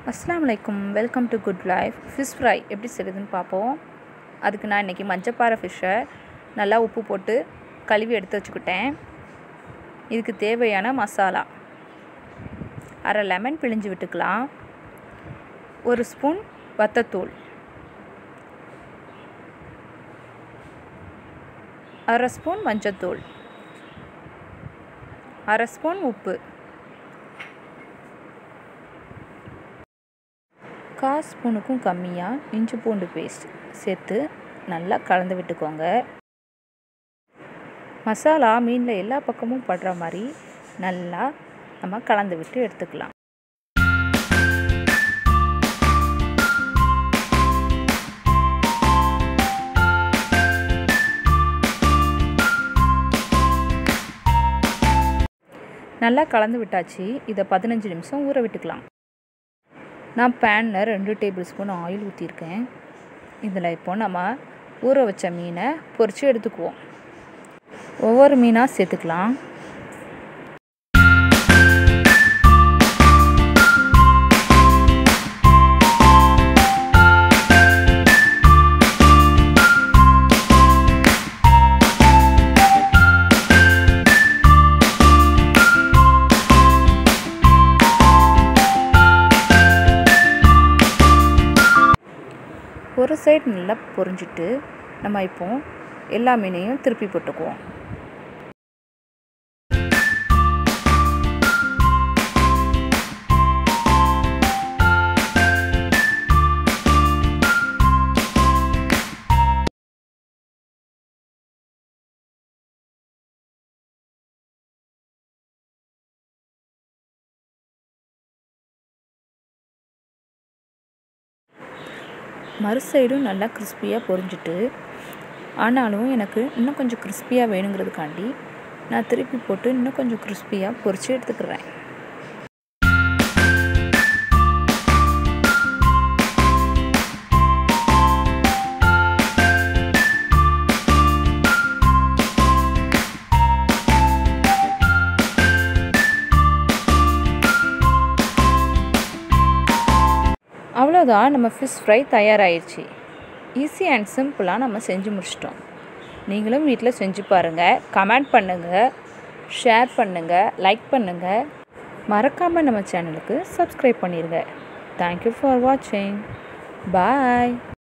அஸ்ஸலாமு அலைக்கும் welcome to Good Life fish fry எப்படி செய்யுதுன்னு பார்ப்போம் அதுக்கு நான் இன்றைக்கி மஞ்சப்பாறை ஃபிஷ்ஷை நல்லா உப்பு போட்டு கழுவி எடுத்து வச்சுக்கிட்டேன் இதுக்கு தேவையான மசாலா அரை லெமன் பிழிஞ்சு விட்டுக்கலாம் ஒரு ஸ்பூன் வத்தத்தூள் அரை ஸ்பூன் மஞ்சத்தூள் அரை ஸ்பூன் உப்பு கால் ஸ்பூனுக்கும் கம்மியாக இஞ்சி பூண்டு பேஸ்ட் சேர்த்து நல்லா கலந்து விட்டுக்கோங்க மசாலா மீனில் எல்லா பக்கமும் படுற மாதிரி நல்லா நம்ம கலந்து விட்டு எடுத்துக்கலாம் நல்லா கலந்து விட்டாச்சு இதை பதினஞ்சு நிமிஷம் ஊற விட்டுக்கலாம் நான் பேனில் ரெண்டு டேபிள் ஸ்பூன் ஆயில் ஊற்றிருக்கேன் இதில் இப்போ நம்ம ஊற வச்ச மீனை பொரித்து எடுத்துக்குவோம் ஒவ்வொரு மீனாக சேர்த்துக்கலாம் ஒரு சைடு நல்லா பொரிஞ்சிட்டு நம்ம இப்போ எல்லா மீனையும் திருப்பி போட்டுக்குவோம் மறு சைடும் நல்லா கிறிஸ்பியாக பொரிஞ்சிட்டு ஆனாலும் எனக்கு இன்னும் கொஞ்சம் கிறிஸ்பியாக வேணுங்கிறதுக்காண்டி நான் திருப்பி போட்டு இன்னும் கொஞ்சம் கிறிஸ்பியாக பொரித்து எடுத்துக்கிறேன் அவ்வளோதான் நம்ம ஃபிஷ் ஃப்ரை தயாராகிடுச்சு ஈஸி அண்ட் சிம்பிளாக நம்ம செஞ்சு முடிச்சிட்டோம் நீங்களும் வீட்டில் செஞ்சு பாருங்கள் கமெண்ட் பண்ணுங்கள் ஷேர் பண்ணுங்கள் லைக் பண்ணுங்கள் மறக்காமல் நம்ம சேனலுக்கு சப்ஸ்கிரைப் பண்ணிடுங்க தேங்க்யூ ஃபார் வாட்சிங் பாய்